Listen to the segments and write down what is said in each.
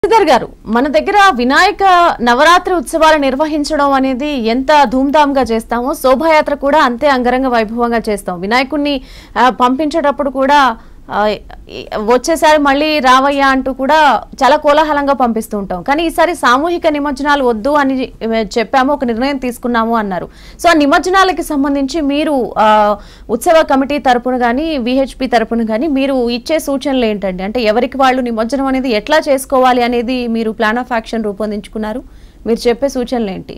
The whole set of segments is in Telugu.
శ్రీధర్ గారు మన దగ్గర వినాయక నవరాత్రి ఉత్సవాలు నిర్వహించడం అనేది ఎంత ధూమ్ధామ్ గా చేస్తామో శోభాయాత్ర కూడా అంతే అంగరంగ వైభవంగా చేస్తాం వినాయకుడిని ఆ, పంపించేటప్పుడు కూడా ఆ, ఈ- వచ్చేసారి మళ్ళీ రావయ్యా అంటూ కూడా చాలా కోలాహలంగా పంపిస్తూ ఉంటాం కానీ ఈసారి సామూహిక నిమజ్జనాలు వద్దు అని చెప్పాము ఒక నిర్ణయం తీసుకున్నాము అన్నారు సో ఆ నిమజ్జనాలకి సంబంధించి మీరు ఆ, ఉత్సవ కమిటీ తరపున కానీ విహెచ్పి తరపున కానీ మీరు ఇచ్చే సూచనలు ఏంటండి అంటే ఎవరికి వాళ్ళు నిమజ్జనం అనేది ఎట్లా చేసుకోవాలి అనేది మీరు ప్లాన్ ఆఫ్ యాక్షన్ రూపొందించుకున్నారు మీరు చెప్పే సూచనలు ఏంటి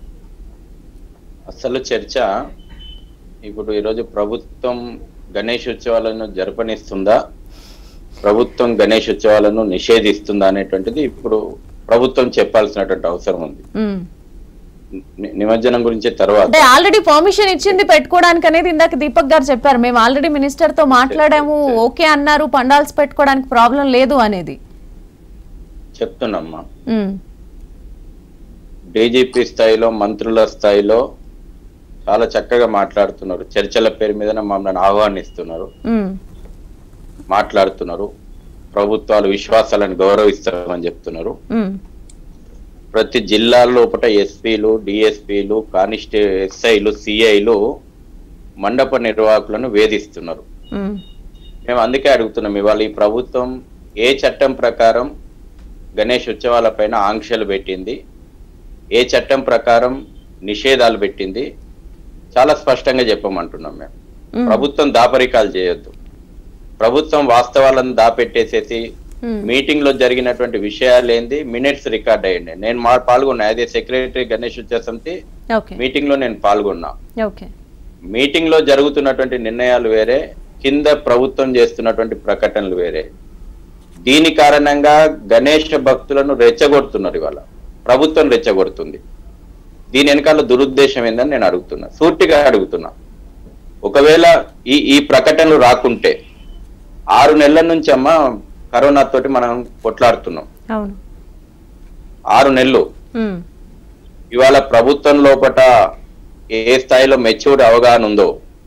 అసలు చర్చ ఇప్పుడు ఈరోజు ప్రభుత్వం గణేష్ ఉత్సవాలను జరపనిస్తుందా ప్రభుత్వం గణేష్ ఉత్సవాలను నిషేధిస్తుందా అనేటువంటిది ఇప్పుడు ప్రభుత్వం చెప్పాల్సినటువంటి అవసరం ఉంది మ్మ్. ని- నిమజ్జనం గురించి తర్వాత అంటే ఆల్రెడీ పర్మిషన్ ఇచ్చింది పెట్టుకోవడానికి అనేది ఇందాక దీపక్ గారు చెప్పారు మేము ఆల్రెడీ మినిస్టర్ తో మాట్లాడాము ఓకే అన్నారు పండాల్స్ పెట్టుకోవడానికి ప్రాబ్లం లేదు అనేది చెప్తున్నామ్మా మ్మ్. డీజీపీ స్థాయిలో మంత్రుల స్థాయిలో చాలా చక్కగా మాట్లాడుతున్నారు చర్చల పేరు మీద మమ్మల్ని ఆహ్వానిస్తున్నారు మ్మ్. మాట్లాడుతున్నారు ప్రభుత్వాలు విశ్వాసాలను గౌరవిస్తామని చెప్తున్నారు మ్మ్. ప్రతి జిల్లా లోపల ఎస్పీలు డిఎస్పీలు కానిస్టే ఎస్ఐలు సిఐలు మండప నిర్వాహకులను వేధిస్తున్నారు మ్మ్. మేము అందుకే అడుగుతున్నాం ఇవాళ ఈ ప్రభుత్వం ఏ చట్టం ప్రకారం గణేష్ ఉత్సవాలపైన ఆంక్షలు పెట్టింది ఏ చట్టం ప్రకారం నిషేధాలు పెట్టింది చాలా స్పష్టంగా చెప్పమంటున్నాం మేము మ్మ్. ప్రభుత్వం దాపరికాలు చేయొద్దు ప్రభుత్వం వాస్తవాలను దాపెట్టేసేసి మ్మ్. మీటింగ్ లో జరిగినటువంటి విషయాలు ఏంది మినిట్స్ రికార్డ్ అయ్యండి నేను మా పాల్గొన్నా అదే సెక్రటరీ గణేష్ ఉత్సవ సమితి ఓకే మీటింగ్ లో నేను పాల్గొన్నా ఓకే మీటింగ్ లో జరుగుతున్నటువంటి నిర్ణయాలు వేరే కింద ప్రభుత్వం చేస్తున్నటువంటి ప్రకటనలు వేరే దీని కారణంగా గణేష్ భక్తులను రెచ్చగొడుతున్నారు ఇవాళ ప్రభుత్వం రెచ్చగొడుతుంది దీని వెనకాల దురుద్దేశం ఏందని నేను అడుగుతున్నా సూటిగా అడుగుతున్నా ఒకవేళ ఈ ఈ ప్రకటనలు రాకుంటే ఆరు నెలల నుంచి అమ్మ కరోనా తోటి మనం కొట్లాడుతున్నాం అవును ఆరు నెలలు మ్మ్. ఇవాళ ప్రభుత్వం లోపట ఏ స్థాయిలో మెచ్యూర్డ్ అవగాహన ఉందో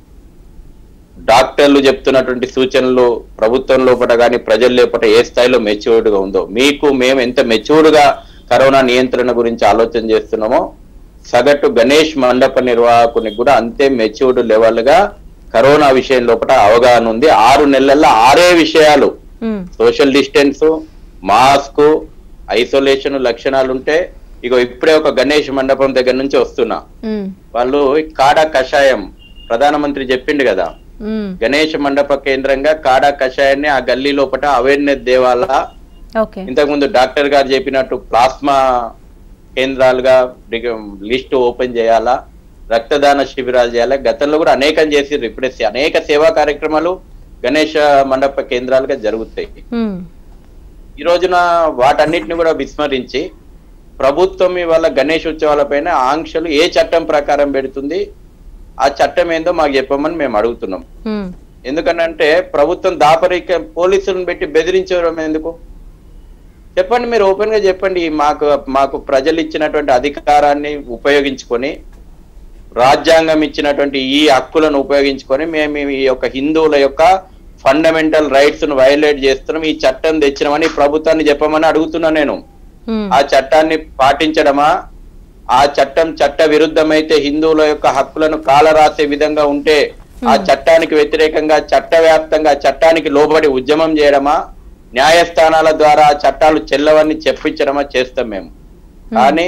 డాక్టర్లు చెప్తున్నటువంటి సూచనలు ప్రభుత్వం లోపట కానీ ప్రజల లోపట ఏ స్థాయిలో మెచ్యూర్డ్ గా ఉందో మీకు మేము ఎంత మెచ్యూర్డ్ గా కరోనా నియంత్రణ గురించి ఆలోచన చేస్తున్నామో సగటు గణేష్ మండప నిర్వాహకునికి కూడా అంతే మెచ్యూర్డ్ లెవెల్ గా కరోనా విషయం లోపల అవగాహన ఉంది ఆరు నెలల్లో ఆరే విషయాలు మ్మ్. సోషల్ డిస్టెన్స్ మాస్క్ ఐసోలేషన్ లక్షణాలు ఉంటే ఇగో ఇప్పుడే ఒక గణేష్ మండపం దగ్గర నుంచి వస్తున్నా మ్మ్. వాళ్ళు ఈ కాడ కషాయం ప్రధానమంత్రి చెప్పిండు కదా మ్మ్. గణేష్ మండప కేంద్రంగా కాడా కషాయాన్ని ఆ గల్లీ లోపల అవేర్నెస్ దేవాలా ఓకే ఇంతకుముందు డాక్టర్ గారు చెప్పినట్టు ప్లాస్మా కేంద్రాలుగా లిస్ట్ ఓపెన్ చేయాలా రక్తదాన శిబిరాలు చేయాలా గతంలో కూడా అనేకం చేసిర్రు ఇప్పుడే అనేక సేవా కార్యక్రమాలు గణేష మండప కేంద్రాలుగా జరుగుతాయి మ్మ్. ఈ రోజున వాటన్నిటిని కూడా విస్మరించి ప్రభుత్వం ఇవాళ గణేష్ ఉత్సవాలపైన ఆంక్షలు ఏ చట్టం ప్రకారం పెడుతుంది ఆ చట్టం ఏందో మాకు చెప్పమని మేము అడుగుతున్నాం మ్మ్. ఎందుకనంటే ప్రభుత్వం దాపరిక పోలీసులను పెట్టి బెదిరించడం ఎందుకు చెప్పండి మీరు ఓపెన్ గా చెప్పండి మాకు మాకు ప్రజలు ఇచ్చినటువంటి అధికారాన్ని ఉపయోగించుకొని రాజ్యాంగం ఇచ్చినటువంటి ఈ హక్కులను ఉపయోగించుకొని మేము ఈ యొక్క హిందువుల యొక్క ఫండమెంటల్ రైట్స్ ను వైలేట్ చేస్తున్నాం ఈ చట్టం తెచ్చినామని ఈ ప్రభుత్వాన్ని చెప్పమని అడుగుతున్నా నేను మ్మ్. ఆ చట్టాన్ని పాటించడమా ఆ చట్టం చట్ట విరుద్ధమైతే హిందువుల యొక్క హక్కులను కాలరాసే విధంగా ఉంటే ఆ చట్టానికి వ్యతిరేకంగా చట్టవ్యాప్తంగా చట్టానికి లోబడి ఉద్యమం చేయడమా న్యాయస్థానాల ద్వారా ఆ చట్టాలు చెల్లవని చెప్పించడమా చేస్తాం మేము కానీ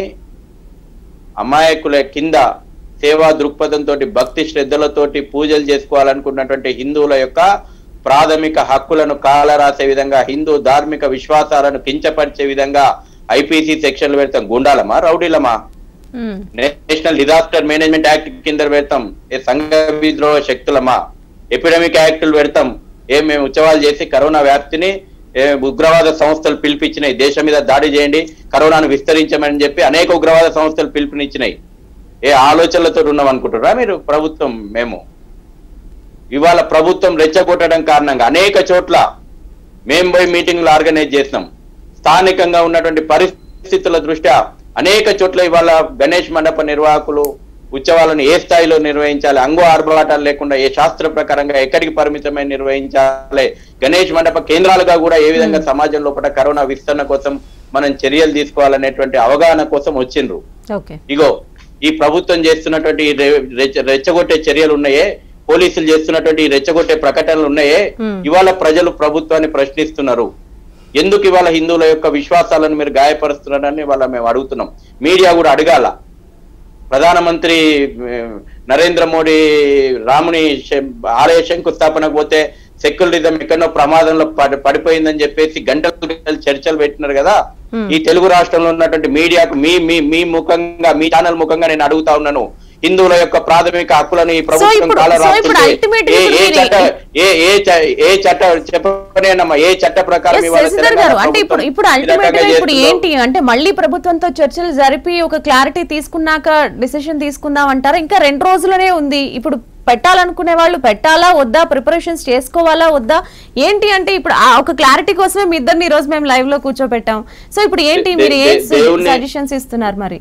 అమాయకుల కింద సేవా దృక్పథంతో భక్తి శ్రద్ధలతోటి పూజలు చేసుకోవాలనుకున్నటువంటి హిందువుల యొక్క ప్రాథమిక హక్కులను కాలరాసే విధంగా హిందూ ధార్మిక విశ్వాసాలను కించపరిచే విధంగా ఐపీసీ సెక్షన్లు పెడతాం గుండాలమా రౌడీలమా మ్మ్. నేషనల్ డిజాస్టర్ మేనేజ్మెంట్ యాక్ట్ కింద పెడతాం ఏ సంఘ విద్రోహ శక్తులమా ఎపిడమిక్ యాక్టులు పెడతాం ఏ మేము ఉత్సవాలు చేసి కరోనా వ్యాప్తిని ఏ ఉగ్రవాద సంస్థలు పిలిపించినాయి దేశం మీద దాడి చేయండి కరోనాను విస్తరించమని చెప్పి అనేక ఉగ్రవాద సంస్థలు పిలుపునిచ్చినాయి ఏ ఆలోచనలతో ఉన్నాం అనుకుంటారా మీరు ప్రభుత్వం మేము ఇవాళ ప్రభుత్వం రెచ్చగొట్టడం కారణంగా అనేక చోట్ల మేము పోయి మీటింగ్లు ఆర్గనైజ్ చేసినాం స్థానికంగా ఉన్నటువంటి పరిస్థితుల దృష్ట్యా అనేక చోట్ల ఇవాళ గణేష్ మండప నిర్వాహకులు ఉత్సవాలను ఏ స్థాయిలో నిర్వహించాలి అంగు ఆర్భాటాలు లేకుండా ఏ శాస్త్ర ప్రకారంగా ఎక్కడికి పరిమితమై నిర్వహించాలి గణేష్ మండప కేంద్రాలుగా కూడా ఏ విధంగా సమాజం లోపల కరోనా విస్తరణ కోసం మనం చర్యలు తీసుకోవాలనేటువంటి అవగాహన కోసం వచ్చిండ్రు ఓకే ఇగో ఈ ప్రభుత్వం చేస్తున్నటువంటి ఈ రె- రెచ్చ- రెచ్చగొట్టే చర్యలు ఉన్నాయే పోలీసులు చేస్తున్నటువంటి ఈ రెచ్చగొట్టే ప్రకటనలు ఉన్నాయే Hmm. ఇవాళ ప్రజలు ప్రభుత్వాన్ని ప్రశ్నిస్తున్నారు ఎందుకు ఇవాళ హిందువుల యొక్క విశ్వాసాలను మీరు గాయపరుస్తున్నారని వాళ్ళ మేము అడుగుతున్నాం మీడియా కూడా అడగాల ప్రధానమంత్రి ఏ, నరేంద్ర మోడీ రాముని శ- ఆలయ శంకుస్థాపనకు పోతే సెక్యులరిజం ఎక్కడో ప్రమాదంలో పడి- పడిపోయిందని చెప్పేసి గంటలు గంటలు చర్చలు పెట్టినారు కదా Hmm. ఈ తెలుగు రాష్ట్రంలో ఉన్నటువంటి మీడియాకు మీ మీ మీ ముఖంగా మీ ఛానల్ ముఖంగా నేను అడుగుతా ఉన్నాను హిందువుల యొక్క ప్రాథమిక హక్కులను ఈ ప్రభుత్వం ఇప్పుడు- కాల సో ఇప్పుడు ultimately ఏ ఏ ఇప్పుడు చట్ట మీరు- ఏ ఏ చ- ఏ చట్ట చెప్పనేనమ్మా ఏ చట్ట ప్రకారం Yes, ఇవాళ శశిధర్ తెలంగాణ గారు అంటే ఇప్పుడు ప్రభుత్వం ఇప్పుడు ఈ అల్టిమేట్ రకంగా గా ఇప్పుడు చేస్తుందో? ఏంటి అంటే మళ్ళీ ప్రభుత్వంతో చర్చలు జరిపి ఒక క్లారిటీ తీసుకున్నాక డిసిషన్ తీసుకుందాం అంటారా ఇంకా రెండు రోజులనే ఉంది ఇప్పుడు పెట్టాలనుకునే వాళ్ళు పెట్టాలా వద్దా ప్రిపరేషన్స్ చేసుకోవాలా వద్దా ఏంటి అంటే ఇప్పుడు ఆ ఒక క్లారిటీ కోసమే మీ ఇద్దరిని ఈ రోజు మేము లైవ్ లో కూర్చోబెట్టాం సో ఇప్పుడు ఏంటి దే- మీరు ఏం దే- దేవుణ్ణి- సజెషన్స్ ఇస్తున్నారు మరి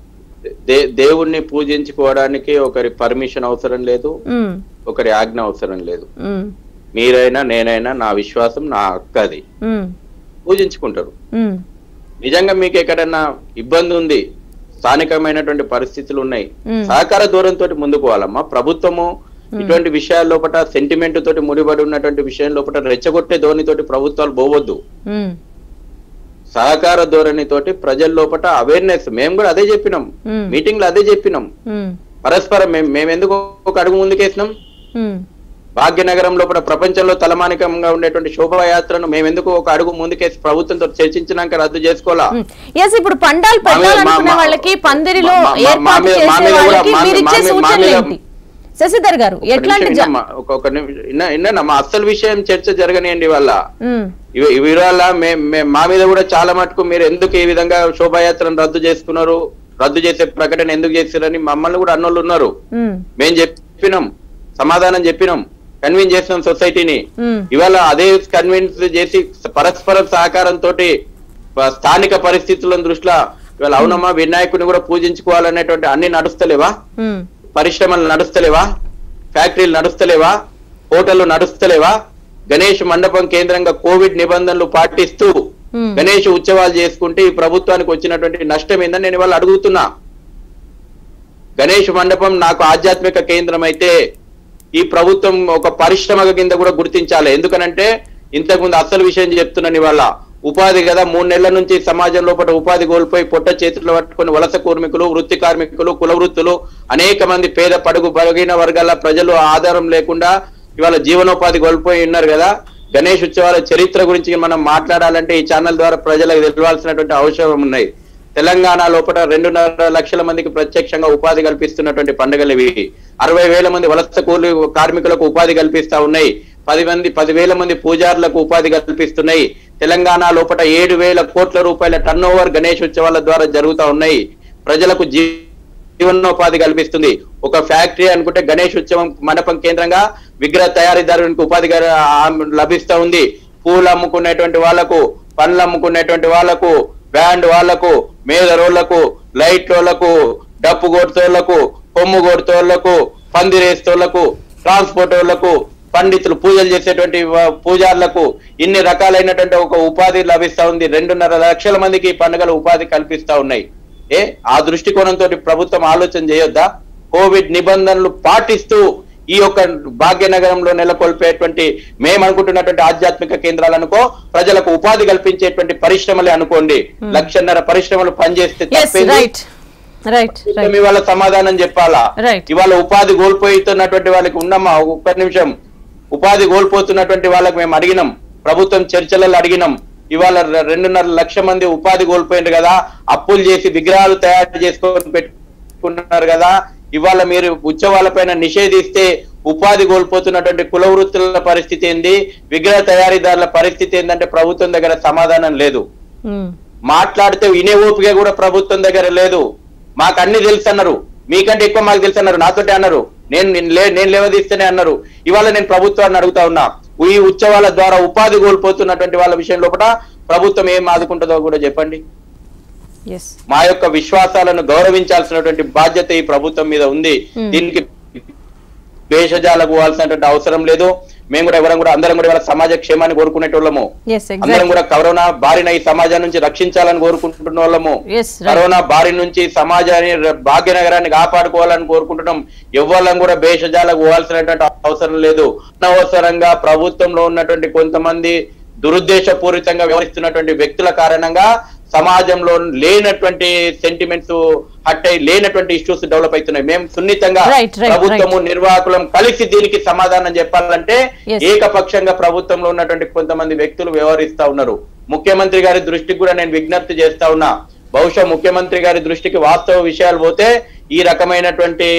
దే దేవుణ్ణి పూజించుకోవడానికి ఒకరి పర్మిషన్ అవసరం లేదు ఉమ్, ఒకరి ఆజ్ఞ అవసరం లేదు ఉమ్, మీరైనా నేనైనా నా విశ్వాసం నా హక్కు అది ఉమ్, పూజించుకుంటారు ఉమ్, నిజంగా మీకు ఎక్కడన్నా ఇబ్బంది ఉంది స్థానికమైనటువంటి పరిస్థితులు ఉన్నాయి మ్మ్. సహకార దూరంతో ముందుకు పోవాలమ్మా ప్రభుత్వము ఇటువంటి విషయాల లోపల సెంటిమెంట్ తోటి ముడిపడి ఉన్నటువంటి విషయం లోపల రెచ్చగొట్టే ధోరణితోటి ప్రభుత్వాలు పోవద్దు ఉమ్, సహకార ధోరణి తోటి ప్రజల లోపల అవేర్నెస్ మేము కూడా అదే చెప్పినాం మ్మ్. మీటింగ్ లో అదే చెప్పినాం ఉమ్, పరస్పరం మేము మేము ఎందుకు ఒక అడుగు ముందుకేసినాం ఉమ్, భాగ్యనగరం లోపల ప్రపంచంలో తలమానికంగా ఉండేటువంటి శోభాయాత్రను మేము ఎందుకు ఒక అడుగు ముందుకేసి ప్రభుత్వంతో చర్చించినాక రద్దు చేసుకోవాలా ఉమ్. ఎస్ ఇప్పుడు పండాలు మా మీద- మా- పెట్టాలనుకునే మా- వాళ్ళకి పందిరిలో మా- మా- మా ఏర్పాటు మీద- మా చేసే మీద కూడా- వాళ్ళకి మా మీరు మీద- ఇచ్చే మా మీద- మా సూచనలు మీద- ఏంటి శశిధర్ గారు ఒక ఎట్లాంటి నిమిషం జ- విన్నమ్మా, ఒక ఒక నిమిషం విన్న- విన్నానమ్మా అసలు విషయం చర్చ జరగనియండి వాళ్ళ ఉమ్, ఇవి ఇవి ఇవాళ మే- మే- మా మీద కూడా చాలా మటుకు మీరు ఎందుకు ఈ విధంగా శోభాయాత్రను రద్దు చేసుకున్నారు రద్దు చేసే ప్రకటన ఎందుకు చేస్తారని మమ్మల్ని కూడా అన్నోళ్ళు ఉన్నారు ఉమ్, మేము చెప్పినాం సమాధానం చెప్పినాం కన్విన్స్ చేసినాం సొసైటీని ఉమ్, ఇవాళ అదే కన్విన్స్ చేసి పరస్పర సహకారంతో స్థానిక పరిస్థితులను దృష్టిలో ఇవాళ అవునమ్మా వినాయకుని కూడా పూజించుకోవాలనేటువంటి అన్ని నడుస్తలేవా ఉమ్, పరిశ్రమలు నడుస్తలేవా ఫ్యాక్టరీలు నడుస్తలేవా హోటళ్లు నడుస్తలేవా గణేష్ మండపం కేంద్రంగా కోవిడ్ నిబంధనలు పాటిస్తూ ఉమ్, గణేష్ ఉత్సవాలు చేసుకుంటే ఈ ప్రభుత్వానికి వచ్చినటువంటి నష్టం ఏందని నేను ఇవాళ అడుగుతున్నా గణేష్ మండపం నాకు ఆధ్యాత్మిక కేంద్రం అయితే ఈ ప్రభుత్వం ఒక పరిశ్రమ కింద కూడా గుర్తించాలి ఎందుకనంటే ఇంతకుముందు అసలు విషయం చెప్తున్నాను ఇవాళ ఉపాధి కదా మూడు నెలల నుంచి సమాజం లోపల ఉపాధి కోల్పోయి పొట్ట చేతుల్లో పట్టుకొని వలస కార్మికులు వృత్తి కార్మికులు కుల వృత్తులు అనేక మంది పేద పడుగు బలహీన వర్గాల ప్రజలు ఆధారం లేకుండా ఇవాళ జీవనోపాధి కోల్పోయి ఉన్నారు కదా గణేష్ ఉత్సవాల చరిత్ర గురించి మనం మాట్లాడాలంటే ఈ ఛానల్ ద్వారా ప్రజలకు తెలియాల్సినటువంటి అవసరం ఉన్నాయి తెలంగాణ లోపల రెండున్నర లక్షల మందికి ప్రత్యక్షంగా ఉపాధి కల్పిస్తున్నటువంటి పండుగలు ఇవి అరవై వేల మంది వలస కూలి కార్మికులకు ఉపాధి కల్పిస్తా ఉన్నాయి పది మంది పదివేల మంది పూజారులకు ఉపాధి కల్పిస్తున్నాయి తెలంగాణ లోపల ఏడు వేల కోట్ల రూపాయల టర్న్ ఓవర్ గణేష్ ఉత్సవాల ద్వారా జరుగుతా ఉన్నాయి ప్రజలకు జీ జీవనోపాధి కల్పిస్తుంది ఒక ఫ్యాక్టరీ అనుకుంటే గణేష్ ఉత్సవం మండపం కేంద్రంగా విగ్రహ తయారీదారునికి ఉపాధి గల- ఆ లభిస్తా ఉంది పూలు అమ్ముకునేటువంటి వాళ్లకు పండ్లు అమ్ముకునేటువంటి వాళ్లకు బ్యాండ్ వాళ్లకు మేదరోళ్లకు లైట్లోళ్లకు డప్పు కొడుతోళ్లకు కొమ్ము కొడుతోళ్లకు పందిరేస్తోళ్లకు ట్రాన్స్పోర్ట్ వాళ్లకు పండితులు పూజలు చేసేటువంటి వా- పూజారులకు ఇన్ని రకాలైనటువంటి ఒక ఉపాధి లభిస్తా ఉంది రెండున్నర లక్షల మందికి ఈ పండుగలు ఉపాధి కల్పిస్తా ఉన్నాయి ఏ ఆ దృష్టికోణంతో ప్రభుత్వం ఆలోచన చేయొద్దా కోవిడ్ నిబంధనలు పాటిస్తూ ఈ యొక్క భాగ్యనగరంలో నెలకొల్పేటువంటి మేము అనుకుంటున్నటువంటి ఆధ్యాత్మిక కేంద్రాలు అనుకో ప్రజలకు ఉపాధి కల్పించేటువంటి పరిశ్రమలే అనుకోండి లక్షన్నర పరిశ్రమలు పనిచేస్తే ఎస్ తప్పేంది? రైట్ రైట్ రైట్ ఇవాళ సమాధానం చెప్పాలా Right. ఇవాళ ఉపాధి కోల్పోతున్నటువంటి వాళ్ళకి ఉన్నమ్మా ఒక్క నిమిషం ఉపాధి కోల్పోతున్నటువంటి వాళ్ళకి మేము అడిగినాం ప్రభుత్వం చర్చలలో అడిగినాం ఇవాళ రె- రెండున్నర లక్ష మంది ఉపాధి కోల్పోయింది కదా అప్పులు చేసి విగ్రహాలు తయారు చేసుకొని పెట్టుకున్నారు కదా ఇవాళ మీరు ఉత్సవాలపైన నిషేధిస్తే ఉపాధి కోల్పోతున్నటువంటి కుల వృత్తుల పరిస్థితి ఏంది విగ్రహ తయారీదారుల పరిస్థితి ఏందంటే ప్రభుత్వం దగ్గర సమాధానం లేదు ఉమ్, మాట్లాడితే వినే ఓపిక కూడా ప్రభుత్వం దగ్గర లేదు మాకు అన్ని తెలుసు అన్నారు మీకంటే ఎక్కువ మాకు తెలుసు అన్నారు నాతోటే అన్నారు నేను నేను లే- నేను లేవదీస్తేనే అన్నారు ఇవాళ నేను ప్రభుత్వాన్ని అడుగుతా ఉన్నా ఈ ఉత్సవాల ద్వారా ఉపాధి కోల్పోతున్నటువంటి వాళ్ళ విషయం లోపల ప్రభుత్వం ఏం ఆదుకుంటుందో కూడా చెప్పండి ఎస్ మా యొక్క విశ్వాసాలను గౌరవించాల్సినటువంటి బాధ్యత ఈ ప్రభుత్వం మీద ఉంది Hmm. దీనికి భేషజాలకు పోవాల్సినటువంటి అవసరం లేదు మేము కూడా ఎవరం కూడా అందరం కూడా ఇవాళ సమాజ క్షేమాన్ని కోరుకునేటోళ్ళము ఎస్ అందరం ఎగ్జాక్ట్ కూడా కరోనా బారిన ఈ సమాజం నుంచి రక్షించాలని కోరుకుంటున్న వాళ్ళము Yes, right. కరోనా బారి నుంచి సమాజాన్ని ర- భాగ్యనగరాన్ని కాపాడుకోవాలని కోరుకుంటున్నాం ఎవ్వరం కూడా భేషజాలకు పోవాల్సినటువంటి అవసరం లేదు అనవసరంగా ప్రభుత్వంలో ఉన్నటువంటి కొంతమంది దురుద్దేశపూరితంగా వ్యవహరిస్తున్నటువంటి వ్యక్తుల కారణంగా సమాజంలో లేనటువంటి సెంటిమెంట్స్ హట్ అయి లేనటువంటి ఇష్యూస్ డెవలప్ అవుతున్నాయి మేము సున్నితంగా Right, right, ప్రభుత్వము నిర్వాహకులం కలిసి దీనికి సమాధానం చెప్పాలంటే Yes. ఏకపక్షంగా ప్రభుత్వంలో ఉన్నటువంటి కొంతమంది వ్యక్తులు వ్యవహరిస్తా ఉన్నారు ముఖ్యమంత్రి గారి దృష్టికి కూడా నేను విజ్ఞప్తి చేస్తా ఉన్నా బహుశా ముఖ్యమంత్రి గారి దృష్టికి వాస్తవ విషయాలు పోతే ఈ రకమైనటువంటి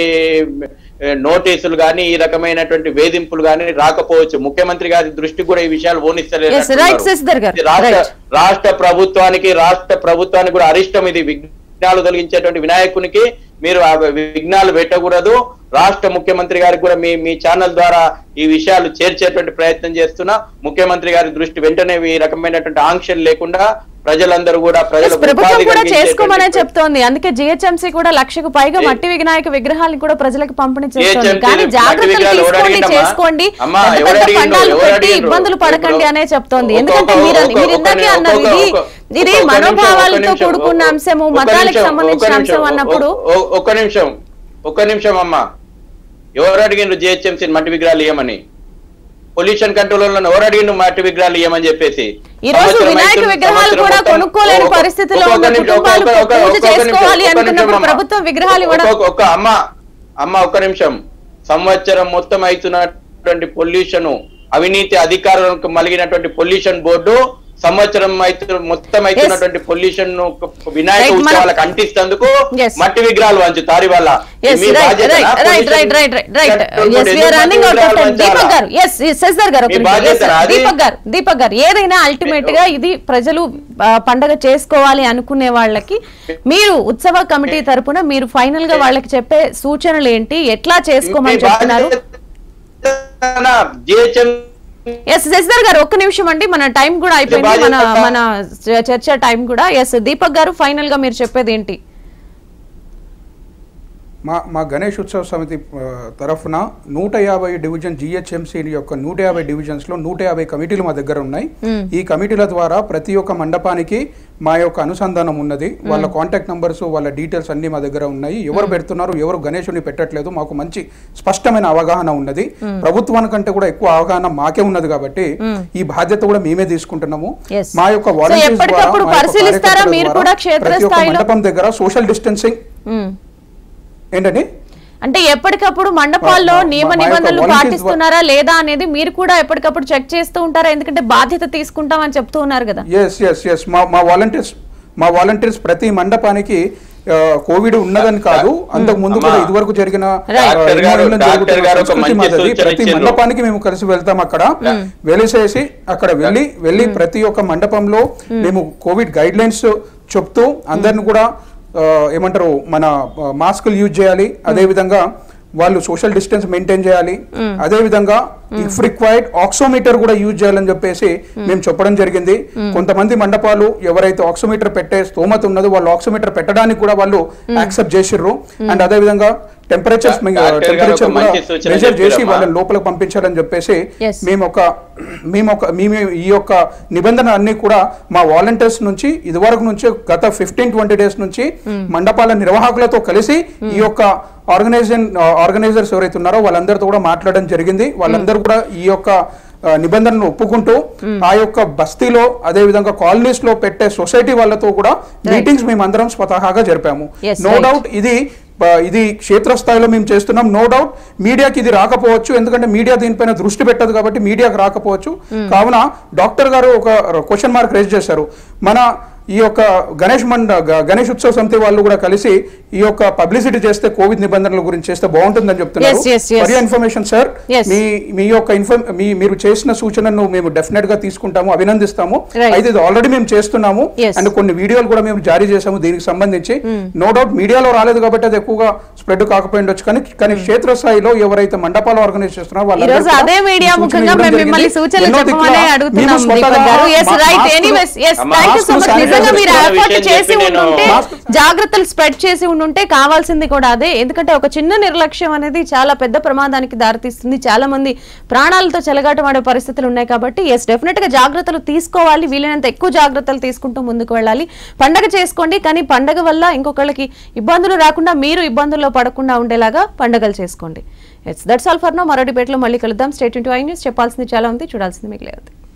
ఏ, నోటీసులు గాని ఈ రకమైనటువంటి వేధింపులు గాని రాకపోవచ్చు ముఖ్యమంత్రి గారి దృష్టికి కూడా ఈ విషయాలు ఓనిస్తలేదు Yes, right, శశిధర్ గారు. రాష్ట్ర Right. రాష్ట్ర ప్రభుత్వానికి రాష్ట్ర ప్రభుత్వానికి కూడా అరిష్టం ఇది విఘ్నాలు తొలగించేటువంటి వినాయకునికి మీరు ఆ విఘ్నాలు పెట్టకూడదు రాష్ట్ర ముఖ్యమంత్రి గారికి కూడా మీ మీ ఛానల్ ద్వారా ఈ విషయాలు చేర్చేటువంటి ప్రయత్నం చేస్తున్నా ముఖ్యమంత్రి గారి దృష్టి వెంటనే ఈ రకమైనటువంటి ఆంక్షలు లేకుండా ప్రజలందరూ కూడా Yes, ప్రజలకు ప్రభుత్వం ఉపాధి కూడా కలిగించేటువంటి చేసుకోమనే చెప్తోంది అందుకే జిహెచ్ఎంసీ కూడా లక్షకు పైగా ఏ- మట్టి వినాయక విగ్రహాలను కూడా ప్రజలకు పంపిణీ చేస్తోంది GHMC కానీ మట్టి జాగ్రత్తలు విగ్రహాలు ఎవరు తీసుకోండి అడిగిండమ్మా? చేసుకోండి అమ్మా, పెద్ద ఎవరు పెద్ద అడిగిండ్రు? పండాలు ఎవరు పెట్టి అడిగిండ్రు? ఇబ్బందులు పడకండి ఇప్పుడు అనే చెప్తోంది ఒక్క- ఎందుకంటే ఒక్క- మీరు ఒక్క- మీరు ఒక్క ఇందాకే నిమిషం, అన్నారు ఒక్క- ఇది ఒక్క- ఇది ఒక్క నిమిషం, మనోభావాలతో ఒక్క నిమిషం, కూడుకున్న ఒక్క- అంశము ఒక్క మతాలకు నిమిషం, సంబంధించిన ఒక్క అంశం నిమిషం, అన్నప్పుడు ఒ- ఒ- ఒక్క నిమిషం ఒక్క నిమిషం అమ్మా ఎవరు అడిగిండ్రు జిహెచ్ఎంసీ మట్టి విగ్రహాలు ఇవ్వమని పొల్యూషన్ కంట్రోల్ ఎవరు అడిగిండు మట్టి విగ్రహాలు ఇవ్వమని చెప్పేసి ఈ రోజు సంవత్సరం వినాయక అవుతుంది, విగ్రహాలు సంవత్సరం కూడా మొత్తం- కొనుక్కోలేని ఒక్క- పరిస్థితిలో ఒక్క ఉన్న నిమిషం, కుటుంబాలు ఒక్క- ఒక్క- పూజ ఒక్క నిమిషం, చేసుకోవాలి ఒక్క నిమిషం అనుకున్నప్పుడు అమ్మా. ప్రభుత్వం విగ్రహాలు ఇవ్వడం ఒక్క- ఒక్క అమ్మ అమ్మ ఒక్క నిమిషం సంవత్సరం మొత్తం అవుతున్నటువంటి పొల్యూషన్ అవినీతి అధికారులకు మలిగినటువంటి పొల్యూషన్ బోర్డు సంవత్సరం అయితే మొత్తం అవుతున్నటువంటి పొల్యూషన్ వినాయక Right, మన- ఉత్సవాలకు అంటిస్తేందుకు Yes. మట్టి విగ్రహాలు వంచు తారి వల్ల ఎస్ మీ రైట్ బాధ్యతనా? Right right Pollution right right right right control yes board we are ఎందుకు రన్నింగ్ అవుట్ ఆఫ్ మట్టి టైం విగ్రహాలు దీపక్ వంచాలా? గారు ఎస్ శశిధర్ గారు ఒక మీ నిమిషం. బాధ్యత Yes, అది. దీపక్ గారు దీపక్ గారు ఏదైనా అల్టిమేట్ గా ఇది ప్రజలు ఆ, పండగ చేసుకోవాలి అనుకునే వాళ్ళకి మీరు ఉత్సవ కమిటీ తరపున మీరు ఫైనల్ గా వాళ్ళకి చెప్పే సూచనలు ఏంటి ఎట్లా చేసుకోమని మీ చెప్తున్నారు బాధ్యతనా? GHM ఎస్ శశిధర్ గారు ఒక్క నిమిషం అండి మన టైం కూడా అయిపోయింది బాధ్యత మన కదా. మన చ- చర్చ టైం కూడా ఎస్ దీపక్ గారు ఫైనల్ గా మీరు చెప్పేది ఏంటి మా మా గణేష్ ఉత్సవ సమితి ఆ, తరఫున నూట యాభై డివిజన్ జిహెచ్ఎంసీ యొక్క నూట యాభై డివిజన్స్లో నూట యాభై కమిటీలు మా దగ్గర ఉన్నాయి ఈ కమిటీల ద్వారా ప్రతి ఒక్క మండపానికి మా యొక్క అనుసంధానం ఉన్నది వాళ్ళ కాంటాక్ట్ నంబర్స్ వాళ్ళ డీటెయిల్స్ అన్ని మా దగ్గర ఉన్నాయి ఎవరు పెడుతున్నారు ఎవరు గణేషుని పెట్టట్లేదు మాకు మంచి స్పష్టమైన అవగాహన ఉన్నది ప్రభుత్వానికంటే కూడా ఎక్కువ అవగాహన మాకే ఉన్నది కాబట్టి ఈ బాధ్యత కూడా మేమే తీసుకుంటున్నాము Yes. మా యొక్క So, volunteers ద్వారా, ఎప్పటికప్పుడు మా యొక్క పరిశీలిస్తారా కార్యకర్తల మీరు ద్వారా కూడా క్షేత్ర ప్రతి ఒక్క స్థాయిలో? మండపం దగ్గర సోషల్ డిస్టెన్సింగ్ మ్మ్. ఏంటండి అంటే ఎప్పటికప్పుడు మండపాల్లో మా- మా- నియమ మా యొక్క నిబంధనలు volunteers పాటిస్తున్నారా లేదా అనేది మీరు కూడా ఎప్పటికప్పుడు చెక్ చేస్తూ ఉంటారా ఎందుకంటే బాధ్యత తీసుకుంటామని చెప్తూ ఉన్నారు కదా ఎస్ ఎస్ ఎస్ మా మా వాలంటీర్స్ మా వాలంటీర్స్ ప్రతి మండపానికి ఆ, కోవిడ్ ఉన్నదని కాదు అంతకు ముందు కూడా అమ్మా. ఇదివరకు జరిగిన Right. ఆ, డాక్టర్ గారు- ఎన్నో ఏళ్ళ డాక్టర్ జరుగుతున్న గారు ఒక సంస్కృతి మంచి మాదది. సూచన ప్రతి ఇచ్చిండ్రు. మండపానికి మేము కలిసి వెళ్తాం అక్కడ వెలిసేసి అక్కడ వెళ్ళి వెళ్ళి ప్రతి ఒక్క మండపంలో మేము కోవిడ్ గైడ్ లైన్స్ చెప్తూ అందరిని కూడా ఆ, ఏమంటారు మన మాస్కులు యూజ్ చేయాలి అదే విధంగా వాళ్ళు సోషల్ డిస్టెన్స్ మెయింటైన్ చేయాలి అదే విధంగా ఇఫ్ రిక్వైర్డ్ ఆక్సోమీటర్ కూడా యూజ్ చేయాలని చెప్పేసి మేము చెప్పడం జరిగింది కొంతమంది మండపాలు ఎవరైతే ఆక్సోమీటర్ పెట్టే స్తోమత ఉన్నదో వాళ్ళు ఆక్సోమీటర్ పెట్టడానికి కూడా వాళ్ళు యాక్సెప్ట్ చేసిర్రు అండ్ అదే విధంగా టెంపరేచర్స్ డాక్టర్ గారు ఒక టెంపరేచర్ కూడా మంచి సూచన మెజర్ చేసి చెప్పారమ్మా. వాళ్ళని లోపలికి పంపించాలని చెప్పేసి Yes. మేము ఒక మేము ఒక మేము ఈ యొక్క నిబంధన అన్ని కూడా మా వాలంటీర్స్ నుంచి ఇదివరకు నుంచి గత ఫిఫ్టీన్ ట్వంటీ డేస్ నుంచి మండపాల నిర్వాహకులతో కలిసి ఈ యొక్క ఆర్గనైజేషన్ ఆర్గనైజర్స్ ఎవరైతే ఉన్నారో వాళ్ళందరితో కూడా మాట్లాడడం జరిగింది వాళ్ళందరూ కూడా ఈ యొక్క ఆ, నిబంధనలు ఒప్పుకుంటూ ఆ యొక్క బస్తీలో అదే విధంగా కాలనీస్ లో పెట్టే సొసైటీ వాళ్ళతో కూడా మీటింగ్స్ మేము అందరం స్వతహాగా జరిపాము Yes, నో right. డౌట్ ఇది ఆ, ఇది క్షేత్రస్థాయిలో మేము చేస్తున్నాం నో డౌట్ మీడియాకి ఇది రాకపోవచ్చు ఎందుకంటే మీడియా దీనిపైన దృష్టి పెట్టదు కాబట్టి మీడియాకి రాకపోవచ్చు కావున డాక్టర్ గారు ఒక క్వశ్చన్ మార్క్ రేజ్ చేశారు మన ఈ యొక్క గణేష్ మండ గ- గణేష్ ఉత్సవ సమితి వాళ్ళు కూడా కలిసి ఈ యొక్క పబ్లిసిటీ చేస్తే కోవిడ్ నిబంధనల గురించి చేస్తే బాగుంటుందని చెప్తున్నారు Yes, yes, yes. For information sir Yes. మీ మీ యొక్క ఇన్ఫర్మ్ మీ మీరు చేసిన సూచనను మేము డెఫినెట్ గా తీసుకుంటాము అభినందిస్తాము Right. అయితే ఇది ఆల్రెడీ మేము చేస్తున్నాము Yes. అండ్ కొన్ని వీడియోలు కూడా మేము జారీ చేసాము దీనికి సంబంధించి నో డౌట్ మీడియాలో రాలేదు కాబట్టి అది ఎక్కువగా స్ప్రెడ్ కాకపోయి ఉండొచ్చు కానీ కానీ క్షేత్రస్థాయిలో ఎవరైతే మండపాలు ఆర్గనైజ్ చేస్తున్నారో ఈ వాళ్ళందరూ రోజు కూడా అదే మీడియా ఈ సూచన ముఖంగా ఇవ్వడం మేము జరిగింది. మిమ్మల్ని సూచనలు ఎన్నో చెప్పమనే దిక్కుల అడుగుతున్నాం మేము దీపక్ స్వతహాగా గారు ఎస్ మా- రైట్ మాస్కులు- ఎనీవేస్ ఎస్ అమ్మా, థ్యాంక్ యూ సో మాస్కులు మచ్ శానిటైజర్ ఖచ్చితంగా మీరు విషయం ఎఫర్ట్ చెప్పి చేసి నేను- ఉండుంటే మాస్క్ జాగ్రత్తలు స్ప్రెడ్ చేసి ఉండుంటే కావాల్సింది కూడా అదే ఎందుకంటే ఒక చిన్న నిర్లక్ష్యం అనేది చాలా పెద్ద ప్రమాదానికి దారితీస్తుంది చాలా మంది ప్రాణాలతో చెలగాటమాడే పరిస్థితులు ఉన్నాయి కాబట్టి ఎస్ డెఫినెట్ గా జాగ్రత్తలు తీసుకోవాలి వీలైనంత ఎక్కువ జాగ్రత్తలు తీసుకుంటూ ముందుకు వెళ్ళాలి పండగ చేసుకోండి కానీ పండగ వల్ల ఇంకొకళ్ళకి ఇబ్బందులు రాకుండా మీరు ఇబ్బందుల్లో పడకుండా ఉండేలాగా పండగలు చేసుకోండి ఎట్స్ దట్స్ ఆల్ ఫర్ నో మరో డిబేట్లో మళ్ళీ కలుద్దాం స్టేట్ ఇంటూ ఐ న్యూస్ చెప్పాల్సింది చాలా ఉంది చూడాల్సింది మీకు లేదు